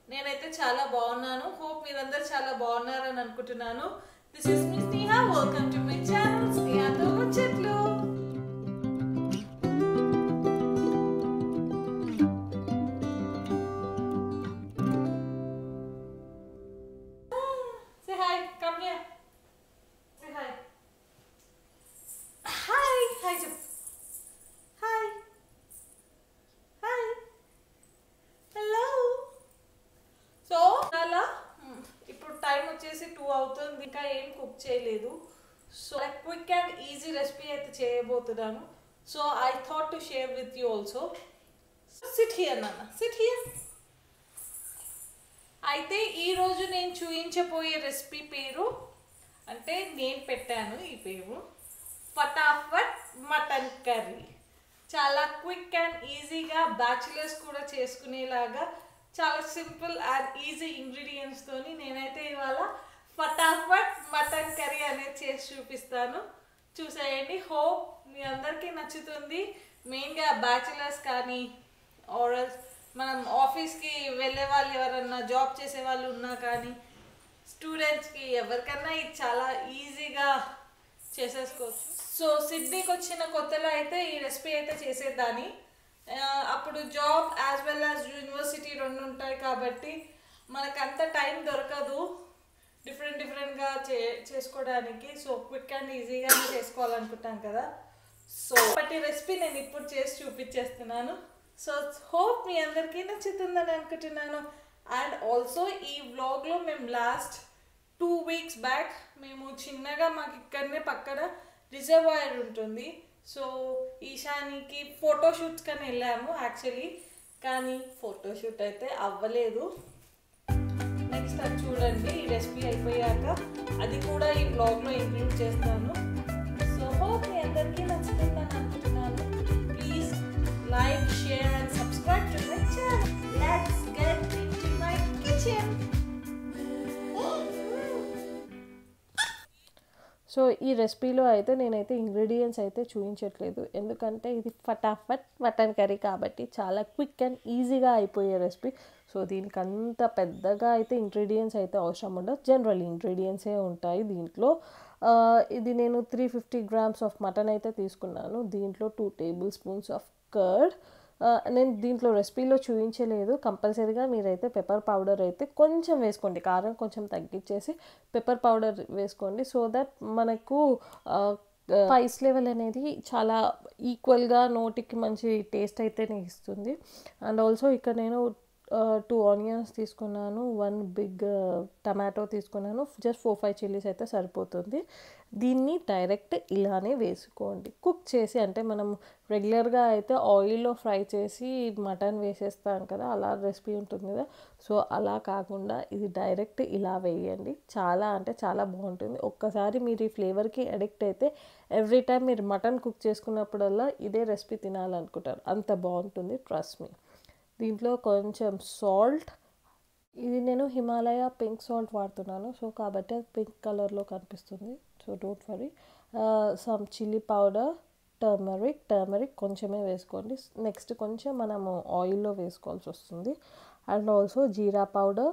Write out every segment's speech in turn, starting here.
నేనైతే చాలా బాగున్నాను హోప్ మీరందరూ చాలా బాగున్నారని అనుకుంటున్నాను this is miss Sneha welcome to my channel స్నేహతో ముచ్చట్లు Say hi, come here. Say hi. Hi, hi, చెప్పు. Hi. Hi. హలో సో అలా మ్, ఇప్పుడు టైం వచ్చేసి టూ అవుతుంది ఇంకా ఏం కుక్ చేయలేదు so quick and easy recipe అయితే చేయబోతున్నాను so I thought to share with you also sit here నాన్న సిట్ హియర్ అయితే ఈరోజు నేను చూపించబోయే రెసిపీ పేరు అంటే నేను పెట్టాను ఈ పేరు ఫటాఫట్ మటన్ కర్రీ చాలా క్విక్ అండ్ ఈజీగా బ్యాచులర్స్ కూడా చేసుకునేలాగా చాలా సింపుల్ అండ్ ఈజీ ఇంగ్రీడియంట్స్తోని నేనైతే ఇవాళ ఫటాఫట్ మటన్ కర్రీ అనేది చేసి చూపిస్తాను చూసేయండి హోప్ మీ అందరికీ నచ్చుతుంది మెయిన్గా బ్యాచులర్స్ కానీ ఆరల్స్ మనం ఆఫీస్కి వెళ్ళే వాళ్ళు ఎవరన్నా జాబ్ చేసే వాళ్ళు ఉన్నా కానీ స్టూడెంట్స్కి ఎవరికన్నా ఇది చాలా ఈజీగా చేసేసుకోవచ్చు సో సిడ్నీకి వచ్చిన కొత్తలో అయితే ఈ రెసిపీ అయితే చేసేదాన్ని ఆ, అప్పుడు job as well as university రెండు ఉంటాయి కాబట్టి మనకు అంత టైం దొరకదు డిఫరెంట్ డిఫరెంట్గా చే చేసుకోవడానికి సో క్విక్ అండ్ ఈజీగానే చేసుకోవాలనుకుంటాం కదా సో బట్ ఈ రెసిపీ నేను ఇప్పుడు చేసి చూపించేస్తున్నాను సో హోప్ మీ అందరికీ నచ్చుతుందని అనుకుంటున్నాను అండ్ ఆల్సో ఈ వ్లాగ్లో మేము లాస్ట్ టూ వీక్స్ బ్యాక్ మేము చిన్నగా మాకు ఇక్కడనే పక్కన రిజర్వాయర్ ఉంటుంది సో ఈశానికి ఫోటోషూట్స్ కానీ వెళ్ళాము యాక్చువల్లీ కానీ ఫోటోషూట్ అయితే అవ్వలేదు నెక్స్ట్ అది చూడండి ఈ రెసిపీ అయిపోయాక అది కూడా ఈ బ్లాగ్లో ఇంక్లూడ్ చేస్తాను సో హోప్ మీ అందరికీ నచ్చుతుందని అనుకుంటున్నాను please like share and subscribe to my channel let's get into my kitchen so ఈ రెసిపీలో అయితే నేనైతే ఇంగ్రీడియంట్స్ అయితే చూపించట్లేదు ఎందుకంటే ఇది ఫటాఫట్ మటన్ కర్రీ కాబట్టి చాలా క్విక్ అండ్ ఈజీగా అయిపోయే రెసిపీ సో దీనికి అంత పెద్దగా అయితే ఇంగ్రీడియంట్స్ అయితే అవసరం ఉండదు జనరల్ ఇంగ్రీడియంట్సే ఉంటాయి దీంట్లో ఆ, ఇది నేను three fifty grams of mutton అయితే తీసుకున్నాను దీంట్లో two tablespoons of curd ఆ, నేను దీంట్లో రెసిపీలో చూపించలేదు కంపల్సరీగా మీరైతే పెప్పర్ పౌడర్ అయితే కొంచెం వేసుకోండి కారం కొంచెం తగ్గించేసి పెప్పర్ పౌడర్ వేసుకోండి సో దట్ మనకు స్పైస్ లెవెల్ అనేది చాలా ఈక్వల్గా నోటికి మంచి టేస్ట్ అయితేనే ఇస్తుంది అండ్ ఆల్సో ఇక్కడ నేను టూ ఆనియన్స్ తీసుకున్నాను వన్ బిగ్ టమాటో తీసుకున్నాను జస్ట్ ఫోర్ ఫైవ్ చిల్లీస్ అయితే సరిపోతుంది దీన్ని డైరెక్ట్ ఇలానే వేసుకోండి కుక్ చేసి అంటే మనం రెగ్యులర్గా అయితే ఆయిల్లో ఫ్రై చేసి మటన్ వేసేస్తాం కదా అలా రెసిపీ ఉంటుంది కదా సో అలా కాకుండా ఇది డైరెక్ట్ ఇలా వేయండి చాలా అంటే చాలా బాగుంటుంది ఒక్కసారి మీరు ఈ ఫ్లేవర్కి అడిక్ట్ అయితే ఎవ్రీ టైం మీరు మటన్ కుక్ చేసుకున్నప్పుడల్లా ఇదే రెసిపీ తినాలనుకుంటారు అంత బాగుంటుంది ట్రస్ట్ మీ దీంట్లో కొంచెం సాల్ట్ ఇది నేను హిమాలయ పింక్ సాల్ట్ వాడుతున్నాను సో కాబట్టి అది పింక్ కలర్లో కనిపిస్తుంది so don't worry some chilli powder turmeric turmeric కొంచెమే వేసుకోండి నెక్స్ట్ కొంచెం మనము ఆయిల్లో వేసుకోవాల్సి వస్తుంది and also jeera powder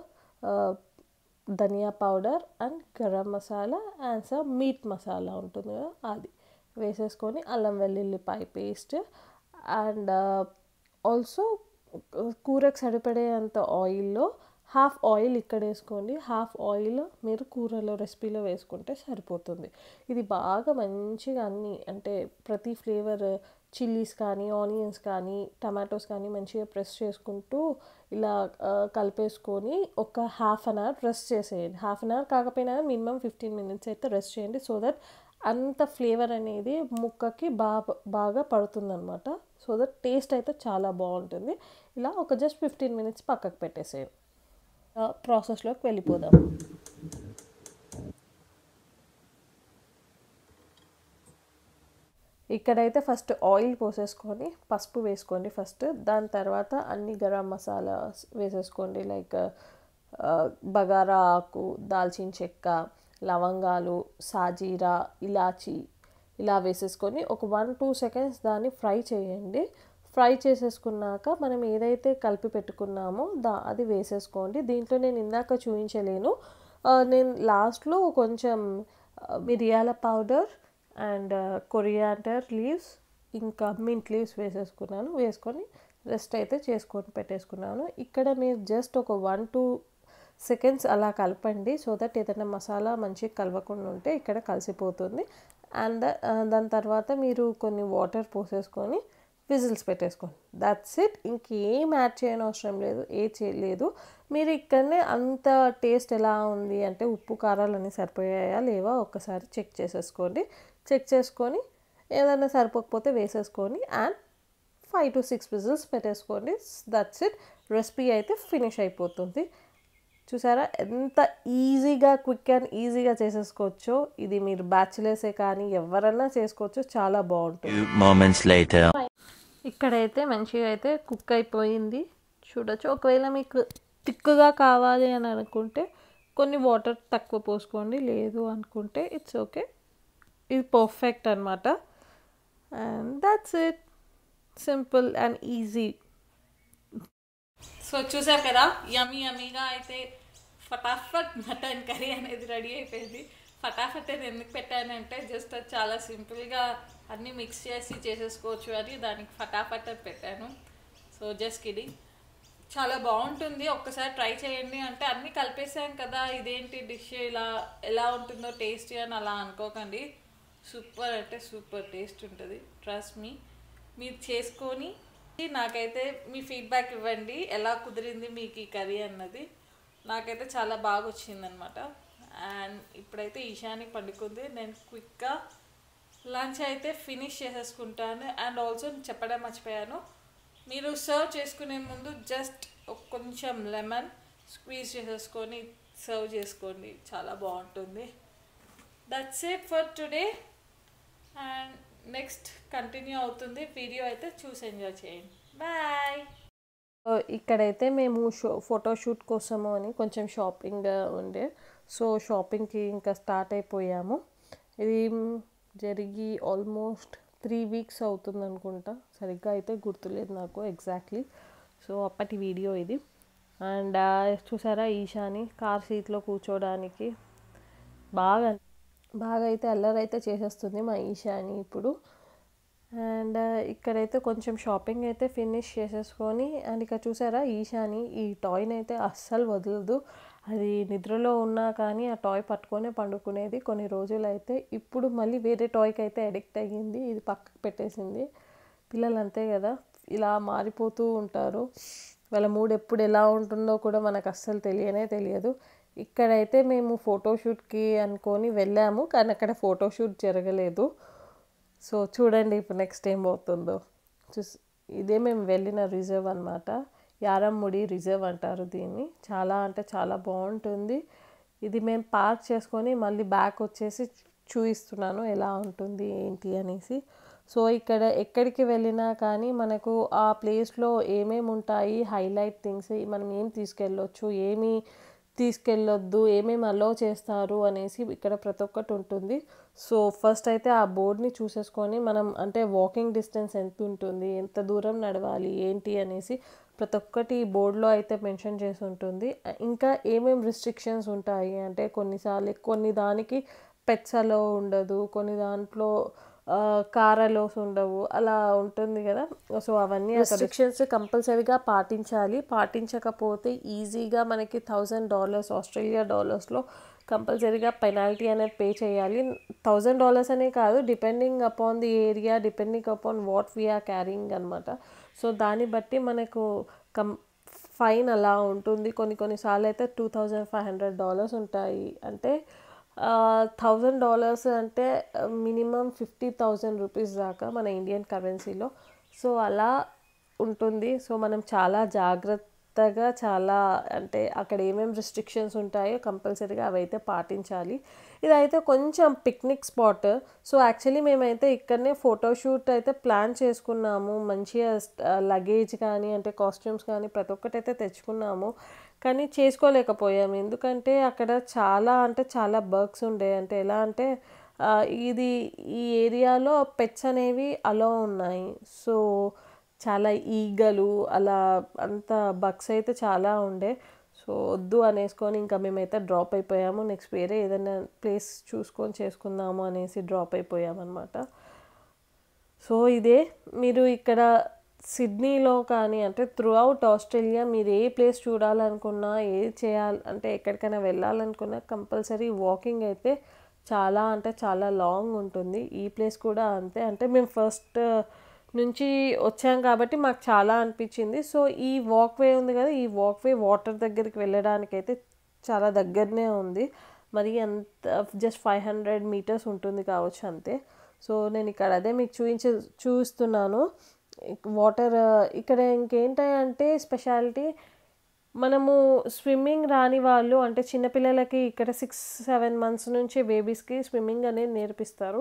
dhania powder and garam masala and some meat masala ఉంటుంది కదా అది వేసేసుకొని అల్లం వెల్లుల్లిపాయ పేస్ట్ అండ్ ఆల్సో కూరకు సరిపడేంత ఆయిల్లో హాఫ్ ఆయిల్ ఇక్కడ వేసుకోండి హాఫ్ ఆయిల్ మీరు కూరలో రెసిపీలో వేసుకుంటే సరిపోతుంది ఇది బాగా మంచిగా అన్ని అంటే ప్రతి ఫ్లేవర్ చిల్లీస్ కానీ ఆనియన్స్ కానీ టమాటోస్ కానీ మంచిగా ప్రెస్ చేసుకుంటూ ఇలా ఆ, కలిపేసుకొని ఒక హాఫ్ అన్ అవర్ రెస్ట్ చేసేయండి హాఫ్ అన్ అవర్ కాకపోయినా మినిమం ఫిఫ్టీన్ మినిట్స్ అయితే రెస్ట్ చేయండి సో దట్ అంత ఫ్లేవర్ అనేది ముక్కకి బాగా బాగా పడుతుందన్నమాట సో దట్ టేస్ట్ అయితే చాలా బాగుంటుంది ఇలా ఒక జస్ట్ ఫిఫ్టీన్ మినిట్స్ పక్కకు పెట్టేసేయండి ప్రాసెస్లోకి వెళ్ళిపోదాం ఇక్కడైతే ఫస్ట్ ఆయిల్ పోసేసుకొని పసుపు వేసుకోండి ఫస్ట్ దాని తర్వాత అన్ని గరం మసాలా వేసేసుకోండి లైక్ ఆ, బగారా ఆకు దాల్చిన చెక్క లవంగాలు సాజీరా ఇలాచి ఇలా వేసేసుకొని ఒక వన్ టూ సెకండ్స్ దాన్ని ఫ్రై చేయండి ఫ్రై చేసేసుకున్నాక మనం ఏదైతే కలిపి పెట్టుకున్నామో దా అది వేసేసుకోండి దీంట్లో నేను ఇందాక చూపించలేను ఆ, నేను లాస్ట్లో కొంచెం ఆ, మిరియాల పౌడర్ అండ్ కొరియాండర్ లీవ్స్ ఇంకా మింట్ లీవ్స్ వేసేసుకున్నాను వేసుకొని రెస్ట్ అయితే చేసుకొని పెట్టేసుకున్నాను ఇక్కడ మీరు జస్ట్ ఒక వన్ టూ సెకండ్స్ అలా కలపండి సో దట్ ఏదైనా మసాలా మంచిగా కలవకుండా ఉంటే ఇక్కడ కలిసిపోతుంది అండ్ దాని తర్వాత మీరు కొన్ని వాటర్ పోసేసుకొని విజిల్స్ పెట్టేసుకోండి దట్స్ ఇట్ ఇంకేం యాడ్ చేయని అవసరం లేదు ఏ చేయలేదు మీరు ఇక్కడనే అంత టేస్ట్ ఎలా ఉంది అంటే ఉప్పు కారాలు అన్నీ సరిపోయాయా లేవా ఒక్కసారి చెక్ చేసేసుకోండి చెక్ చేసుకొని ఏదైనా సరిపోకపోతే వేసేసుకొని and five to six whistles పెట్టేసుకోండి దట్స్ ఇట్ రెసిపీ అయితే ఫినిష్ అయిపోతుంది చూసారా ఎంత ఈజీగా క్విక్ అండ్ ఈజీగా చేసేసుకోవచ్చో ఇది మీరు బ్యాచిలర్సే కానీ ఎవరన్నా చేసుకోవచ్చు చాలా బాగుంటుంది Few moments later. ఇక్కడైతే మంచిగా అయితే కుక్ అయిపోయింది చూడొచ్చు ఒకవేళ మీకు తిక్కుగా కావాలి అని అనుకుంటే కొన్ని వాటర్ తక్కువ పోసుకోండి లేదు అనుకుంటే ఇట్స్ ఓకే ఇది పర్ఫెక్ట్ అనమాట and that's it simple and easy so చూసారు కదా యమీ యమీగా అయితే ఫటాఫట్ మటన్ కర్రీ అనేది రెడీ అయిపోయింది ఫటాఫట్ అని ఎందుకు పెట్టానంటే జస్ట్ అది చాలా సింపుల్గా అన్నీ మిక్స్ చేసి చేసేసుకోవచ్చు అని దానికి ఫటాఫట్ అని పెట్టాను సో జస్ట్ కిడింగ్ చాలా బాగుంటుంది ఒక్కసారి ట్రై చేయండి అంటే అన్నీ కలిపేసాం కదా ఇదేంటి డిష్ ఇలా ఎలా ఉంటుందో టేస్టీ అని అలా అనుకోకండి సూపర్ అంటే సూపర్ టేస్ట్ ఉంటుంది ట్రస్ట్ మీ మీరు చేసుకొని నాకైతే మీ ఫీడ్బ్యాక్ ఇవ్వండి ఎలా కుదిరింది మీకు ఈ కర్రీ అన్నది నాకైతే చాలా బాగా వచ్చిందనమాట అండ్ ఇప్పుడైతే ఈశాని పండుకుంది నేను క్విక్గా లంచ్ అయితే ఫినిష్ చేసేసుకుంటాను అండ్ ఆల్సో చెప్పడం మర్చిపోయాను మీరు సర్వ్ చేసుకునే ముందు జస్ట్ కొంచెం లెమన్ స్క్వీజ్ చేసేసుకొని సర్వ్ చేసుకోండి చాలా బాగుంటుంది that's it for today and next continue అవుతుంది వీడియో అయితే చూసి ఎంజాయ్ చేయండి బాయ్ సో ఇక్కడైతే మేము షో ఫోటోషూట్ కోసము అని కొంచెం షాపింగ్ ఉండే సో షాపింగ్కి ఇంకా స్టార్ట్ అయిపోయాము ఇది జరిగి ఆల్మోస్ట్ త్రీ వీక్స్ అవుతుంది అనుకుంటా సరిగ్గా అయితే గుర్తులేదు నాకు ఎగ్జాక్ట్లీ సో అప్పటి వీడియో ఇది అండ్ చూసారా ఈశాని కార్ సీట్లో కూర్చోడానికి బాగా బాగా అయితే అల్లరి అయితే చేసేస్తుంది మా ఈశాని ఇప్పుడు అండ్ ఇక్కడైతే కొంచెం షాపింగ్ అయితే ఫినిష్ చేసేసుకొని అండ్ ఇక్కడ చూసారా ఈశాని ఈ టాయ్ని అయితే అస్సలు వదలదు అది నిద్రలో ఉన్నా కానీ ఆ టాయ్ పట్టుకొనే పండుకునేది కొన్ని రోజులు అయితే ఇప్పుడు మళ్ళీ వేరే టాయ్కి అయితే అడిక్ట్ అయ్యింది ఇది పక్కకు పెట్టేసింది పిల్లలు అంతే కదా ఇలా మారిపోతూ ఉంటారు వాళ్ళ మూడ్ ఎప్పుడు ఎలా ఉంటుందో కూడా మనకు అస్సలు తెలియనే తెలియదు ఇక్కడైతే మేము ఫోటోషూట్కి అనుకొని వెళ్ళాము కానీ అక్కడ ఫోటోషూట్ జరగలేదు సో చూడండి ఇప్పుడు నెక్స్ట్ ఏం అవుతుందో చూస్ ఇదే మేము వెళ్ళిన రిజర్వ్ అనమాట యారమ్ముడి రిజర్వ్ అంటారు దీన్ని చాలా అంటే చాలా బాగుంటుంది ఇది మేము పార్క్ చేసుకొని మళ్ళీ బ్యాక్ వచ్చేసి చూపిస్తున్నాను ఎలా ఉంటుంది ఏంటి అనేసి సో ఇక్కడ ఎక్కడికి వెళ్ళినా కానీ మనకు ఆ ప్లేస్లో ఏమేమి ఉంటాయి హైలైట్ థింగ్స్ మనం ఏం తీసుకెళ్ళొచ్చు ఏమి తీసుకెళ్ళొద్దు ఏమేమి అలో చేస్తారు అనేసి ఇక్కడ ప్రతి ఒక్కటి ఉంటుంది సో ఫస్ట్ అయితే ఆ బోర్డ్ని చూసేసుకొని మనం అంటే వాకింగ్ డిస్టెన్స్ ఎంత ఉంటుంది ఎంత దూరం నడవాలి ఏంటి అనేసి ప్రతి ఒక్కటి బోర్డులో అయితే మెన్షన్ చేసి ఉంటుంది ఇంకా ఏమేమి రిస్ట్రిక్షన్స్ ఉంటాయి అంటే కొన్నిసార్లు కొన్ని దానికి పెట్స్ అలో ఉండదు కొన్ని దాంట్లో కారలోస్ ఉండవు అలా ఉంటుంది కదా సో అవన్నీ రెస్ట్రిక్షన్స్ కంపల్సరీగా పాటించాలి పాటించకపోతే ఈజీగా మనకి థౌజండ్ డాలర్స్ ఆస్ట్రేలియా డాలర్స్లో కంపల్సరీగా పెనాల్టీ అనేది పే చేయాలి థౌజండ్ డాలర్స్ అనే కాదు depending upon the area depending upon what we are carrying అనమాట సో దాన్ని బట్టి మనకు కం ఫైన్ అలా ఉంటుంది కొన్ని కొన్నిసార్లు అయితే two thousand five hundred dollars ఉంటాయి అంటే థౌజండ్ డాలర్స్ అంటే మినిమం ఫిఫ్టీ థౌజండ్ రూపీస్ దాకా మన ఇండియన్ కరెన్సీలో సో అలా ఉంటుంది సో మనం చాలా జాగ్రత్తగా చాలా అంటే అక్కడ ఏమేమి రిస్ట్రిక్షన్స్ ఉంటాయో కంపల్సరీగా అవైతే పాటించాలి ఇదైతే కొంచెం పిక్నిక్ స్పాట్ సో యాక్చువల్లీ మేమైతే ఇక్కడనే ఫోటోషూట్ అయితే ప్లాన్ చేసుకున్నాము మంచిగా లగేజ్ కానీ అంటే కాస్ట్యూమ్స్ కానీ ప్రతి ఒక్కటి అయితే తెచ్చుకున్నాము కానీ చేసుకోలేకపోయాము ఎందుకంటే అక్కడ చాలా అంటే చాలా బర్క్స్ ఉండే అంటే ఎలా అంటే ఇది ఈ ఏరియాలో పెట్స్ అనేవి అలో ఉన్నాయి సో చాలా ఈగలు అలా అంత బగ్స్ అయితే చాలా ఉండే సో వద్దు అనేసుకొని ఇంకా మేమైతే డ్రాప్ అయిపోయాము నెక్స్ట్ వేరే ఏదైనా ప్లేస్ చూసుకొని చేసుకుందాము అనేసి డ్రాప్ అయిపోయామన్నమాట సో ఇదే మీరు ఇక్కడ సిడ్నీలో కానీ అంటే త్రూ అవుట్ ఆస్ట్రేలియా మీరు ఏ ప్లేస్ చూడాలనుకున్నా ఏ చేయాలి అంటే ఎక్కడికైనా వెళ్ళాలనుకున్నా కంపల్సరీ వాకింగ్ అయితే చాలా అంటే చాలా లాంగ్ ఉంటుంది ఈ ప్లేస్ కూడా అంతే అంటే మేము ఫస్ట్ నుంచి వచ్చాం కాబట్టి మాకు చాలా అనిపించింది సో ఈ వాక్వే ఉంది కదా ఈ వాక్వే వాటర్ దగ్గరికి వెళ్ళడానికి అయితే చాలా దగ్గరనే ఉంది మరి అంత జస్ట్ ఫైవ్ హండ్రెడ్ మీటర్స్ ఉంటుంది కావచ్చు అంతే సో నేను ఇక్కడ అదే మీకు చూపించే చూస్తున్నాను వాటర్ ఇక్కడ ఇంకేంటంటే స్పెషాలిటీ మనము స్విమ్మింగ్ రాని వాళ్ళు అంటే చిన్నపిల్లలకి ఇక్కడ సిక్స్ సెవెన్ మంత్స్ నుంచి బేబీస్కి స్విమ్మింగ్ అనేది నేర్పిస్తారు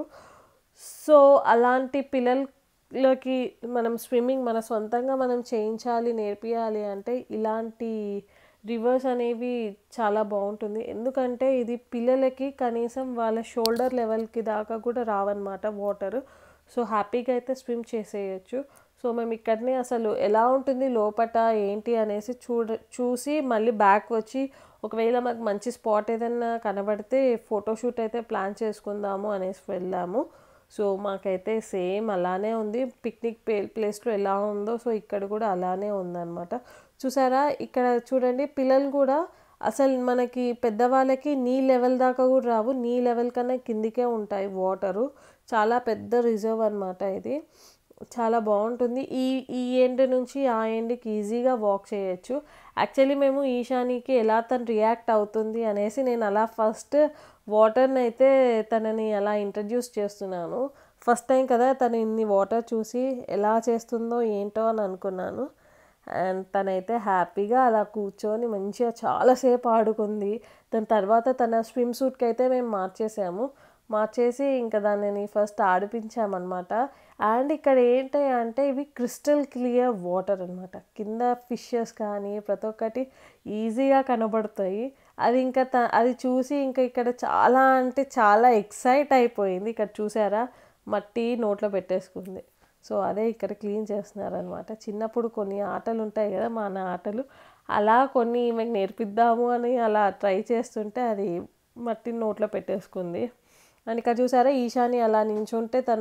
సో అలాంటి పిల్లలకి మనం స్విమ్మింగ్ మన సొంతంగా మనం చేయించాలి నేర్పియాలి అంటే ఇలాంటి రివర్స్ అనేవి చాలా బాగుంటుంది ఎందుకంటే ఇది పిల్లలకి కనీసం వాళ్ళ షోల్డర్ లెవెల్కి దాకా కూడా రావన్నమాట వాటర్ సో హ్యాపీగా అయితే స్విమ్ చేసేయచ్చు సో మేము ఇక్కడనే అసలు ఎలా ఉంటుంది లోపట ఏంటి అనేసి చూడ చూసి మళ్ళీ బ్యాక్ వచ్చి ఒకవేళ మాకు మంచి స్పాట్ ఏదైనా కనబడితే ఫోటోషూట్ అయితే ప్లాన్ చేసుకుందాము అనేసి వెళ్ళాము సో మాకైతే సేమ్ అలానే ఉంది పిక్నిక్ ప్లే ప్లేస్లో ఎలా ఉందో సో ఇక్కడ కూడా అలానే ఉందన్నమాట చూసారా ఇక్కడ చూడండి పిల్లలు కూడా అసలు మనకి పెద్దవాళ్ళకి నీ లెవెల్ దాకా కూడా రావు నీ లెవెల్ కన్నా కిందికే ఉంటాయి వాటరు చాలా పెద్ద రిజర్వ్ అనమాట ఇది చాలా బాగుంటుంది ఈ ఈ ఎండ్ నుంచి ఆ ఎండ్కి ఈజీగా వాక్ చేయొచ్చు యాక్చువల్లీ మేము ఈశానికి ఎలా తను రియాక్ట్ అవుతుంది అనేసి నేను అలా ఫస్ట్ వాటర్ని అయితే తనని అలా ఇంట్రడ్యూస్ చేస్తున్నాను ఫస్ట్ టైం కదా తను ఇన్ని వాటర్ చూసి ఎలా చేస్తుందో ఏంటో అని అనుకున్నాను అండ్ తనైతే హ్యాపీగా అలా కూర్చొని మంచిగా చాలాసేపు ఆడుకుంది దాని తర్వాత తన స్విమ్ సూట్కి అయితే మేము మార్చేసాము మార్చేసి ఇంకా దానిని ఫస్ట్ ఆడిపించామన్నమాట అండ్ ఇక్కడ ఏంటి అంటే ఇవి క్రిస్టల్ క్లియర్ వాటర్ అనమాట కింద ఫిషెస్ కానీ ప్రతి ఒక్కటి ఈజీగా కనబడతాయి అది ఇంకా త అది చూసి ఇంకా ఇక్కడ చాలా అంటే చాలా ఎక్సైట్ అయిపోయింది ఇక్కడ చూసారా మట్టి నోట్లో పెట్టేసుకుంది సో అదే ఇక్కడ క్లీన్ చేస్తున్నారనమాట చిన్నప్పుడు కొన్ని ఆటలు ఉంటాయి కదా మన ఆటలు అలా కొన్ని ఈమెకు నేర్పిద్దాము అని అలా ట్రై చేస్తుంటే అది మట్టి నోట్లో పెట్టేసుకుంది అండ్ ఇక్కడ చూసారా ఈశాని అలా నించుంటే తన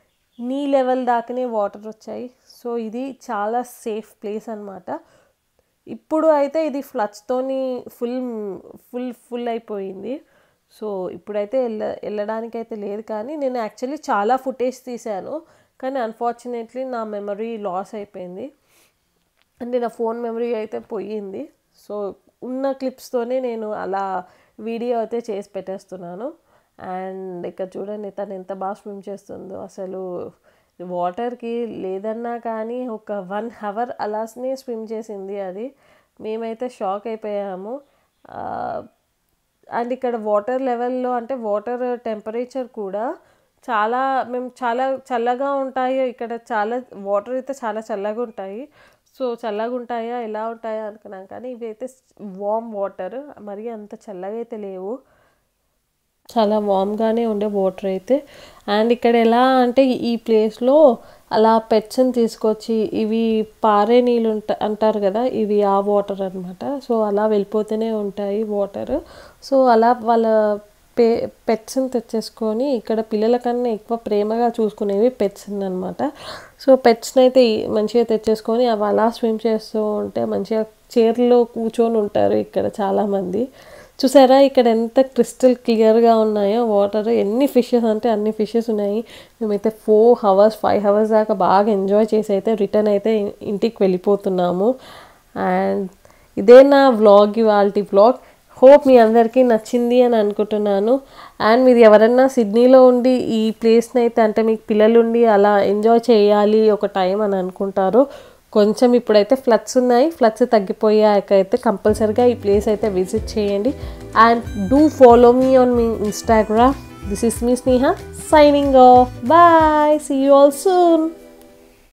నీ లెవెల్ దాకానే వాటర్ వచ్చాయి సో ఇది చాలా సేఫ్ ప్లేస్ అనమాట ఇప్పుడు అయితే ఇది ఫ్లచ్తోని ఫుల్ ఫుల్ ఫుల్ అయిపోయింది సో ఇప్పుడైతే వెళ్ళ వెళ్ళడానికి అయితే లేదు కానీ నేను యాక్చువల్లీ చాలా ఫుటేజ్ తీశాను కానీ అన్ఫార్చునేట్లీ నా మెమరీ లాస్ అయిపోయింది అంటే నా ఫోన్ మెమరీ అయితే పోయింది సో ఉన్న క్లిప్స్తోనే నేను అలా వీడియో అయితే చేసి పెట్టేస్తున్నాను అండ్ ఇక్కడ చూడండి తను ఎంత బాగా స్విమ్ చేస్తుందో అసలు వాటర్కి లేదన్నా కానీ ఒక వన్ అవర్ అలానే స్విమ్ చేసింది అది మేమైతే షాక్ అయిపోయాము అండ్ ఇక్కడ వాటర్ లెవెల్లో అంటే వాటర్ టెంపరేచర్ కూడా చాలా మేము చాలా చల్లగా ఉంటాయో ఇక్కడ చాలా వాటర్ అయితే చాలా చల్లగా ఉంటాయి సో చల్లగా ఉంటాయా ఎలా ఉంటాయా అనుకున్నాం కానీ ఇవి అయితే వామ్ వాటర్ మరి అంత చల్లగా అయితే లేవు చాలా వామ్గానే ఉండే వాటర్ అయితే అండ్ ఇక్కడ ఎలా అంటే ఈ ప్లేస్లో అలా పెట్స్ని తీసుకొచ్చి ఇవి పారే నీళ్ళు ఉంటా అంటారు కదా ఇవి ఆ వాటర్ అనమాట సో అలా వెళ్ళిపోతూనే ఉంటాయి వాటర్ సో అలా వాళ్ళ పే పెట్స్ని తెచ్చేసుకొని ఇక్కడ పిల్లల కన్నా ఎక్కువ ప్రేమగా చూసుకునేవి పెట్స్ అనమాట సో పెట్స్ని అయితే మంచిగా తెచ్చేసుకొని అవి అలా స్విమ్ చేస్తూ ఉంటే మంచిగా చీరలో కూర్చొని ఉంటారు ఇక్కడ చాలామంది చూసారా ఇక్కడ ఎంత క్రిస్టల్ క్లియర్గా ఉన్నాయో వాటర్ ఎన్ని ఫిషెస్ అంటే అన్ని ఫిషెస్ ఉన్నాయి మేమైతే ఫోర్ అవర్స్ ఫైవ్ అవర్స్ దాకా బాగా ఎంజాయ్ చేసి అయితే రిటర్న్ అయితే ఇంటికి వెళ్ళిపోతున్నాము అండ్ ఇదే నా వ్లాగ్ ఇవాళ వ్లాగ్ హోప్ మీ అందరికీ నచ్చింది అని అనుకుంటున్నాను అండ్ మీరు ఎవరన్నా సిడ్నీలో ఉండి ఈ ప్లేస్ని అయితే అంటే మీకు పిల్లలుండి అలా ఎంజాయ్ చేయాలి ఒక టైం అని అనుకుంటారు కొంచెం ఇప్పుడైతే ఫ్లడ్స్ ఉన్నాయి ఫ్లడ్స్ తగ్గిపోయాక అయితే కంపల్సరిగా ఈ ప్లేస్ అయితే విజిట్ చేయండి and do follow me on me Instagram this is me Sneha signing off bye see you all soon